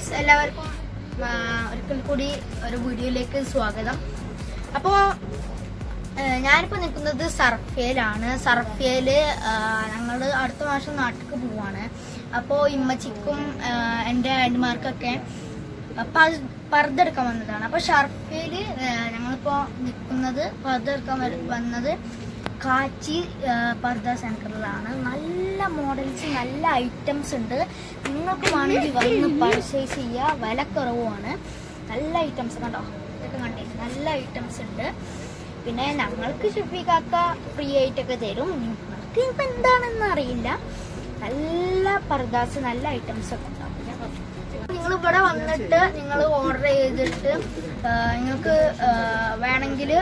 Guys എല്ലാവർക്കും ആ, ഒരിക്കൽ കൂടി ഒരു വീഡിയോയിലേക്ക് സ്വാഗതം അപ്പോൾ ഞാനിപ്പോൾ നിൽക്കുന്നത് സർഫേലാണ് സർഫേല് ഞങ്ങൾ അടുത്ത മാസം നാട്ടിലേക്ക് പോവാണ് അപ്പോൾ ഇമ്മച്ചിക്കും ആ, എൻ്റെ ആൻറ്റിമാർക്കൊക്കെ പർദ്ദ എടുക്കാൻ വന്നതാണ് അപ്പോൾ ഷർഫേല് ഞങ്ങളിപ്പോൾ നിൽക്കുന്നത് പർദ്ദ എടുക്കാൻ വര- വന്നത് കാച്ചി ആ, പർദ്ദ സെന്ററിലാണ് നല്ല മോഡൽസ് നല്ല ഐറ്റംസ് ഉണ്ട് നിങ്ങൾക്ക് വേണമെങ്കിൽ വന്ന് പർച്ചേസ് ചെയ്യുക വില കുറവുമാണ് നല്ല ഐറ്റംസ് കണ്ടോ ഇതൊക്കെ കണ്ടേ നല്ല ഐറ്റംസ് ഉണ്ട് പിന്നെ ഞങ്ങൾക്ക് ഷഫീഖാക്ക ഫ്രീ ആയിട്ടൊക്കെ തരും നിങ്ങൾക്ക് ഇപ്പം എന്താണെന്ന് അറിയില്ല നല്ല പർദാസ് നല്ല ഐറ്റംസ് ഒക്കെ ഉണ്ടാവും നിങ്ങൾ ഇവിടെ വന്നിട്ട് നിങ്ങൾ ഓർഡർ ചെയ്തിട്ട് ആ, നിങ്ങൾക്ക് വേണമെങ്കിൽ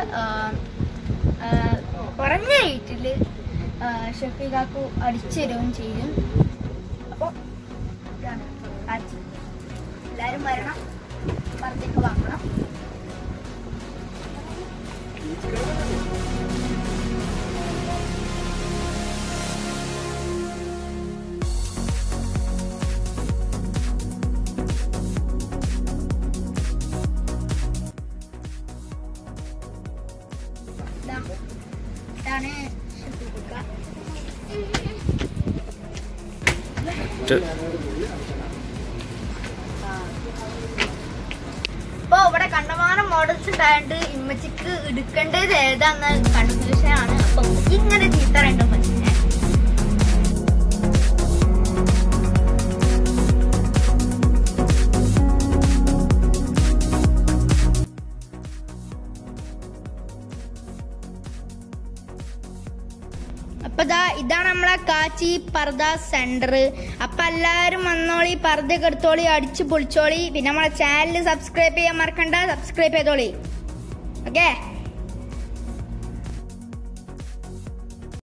കുറഞ്ഞ റേറ്റിൽ ഷഫീഖാക്കു അടിച്ചു തരുകയും ചെയ്യും അപ്പോൾ ഇതാണ് കാച്ചി എല്ലാവരും വരണം പറഞ്ഞൊക്കെ വാങ്ങണം ഇതാ. ഇതാണ് ഷഫീഖാക്ക ഇപ്പൊ ഇവിടെ കണ്ടമാനം മോഡൽസ് ഉണ്ടായത് ഇമ്മച്ചിക്ക് എടുക്കേണ്ടത് ഏതാന്ന് കൺഫ്യൂഷൻ ആണ് അപ്പൊ ഇങ്ങനെ ചീത്ത രണ്ടു പറ്റിനെ അപ്പൊ ദാ ഇതാണ് നമ്മളെ കാച്ചി പർദ സെന്റർ അപ്പൊ എല്ലാരും വന്നോളി പർദ്ദയൊക്കെ എടുത്തോളി അടിച്ചു പൊളിച്ചോളി പിന്നെ നമ്മളെ ചാനൽ സബ്സ്ക്രൈബ് ചെയ്യാൻ മറക്കണ്ട സബ്സ്ക്രൈബ് ചെയ്തോളി ഓക്കേ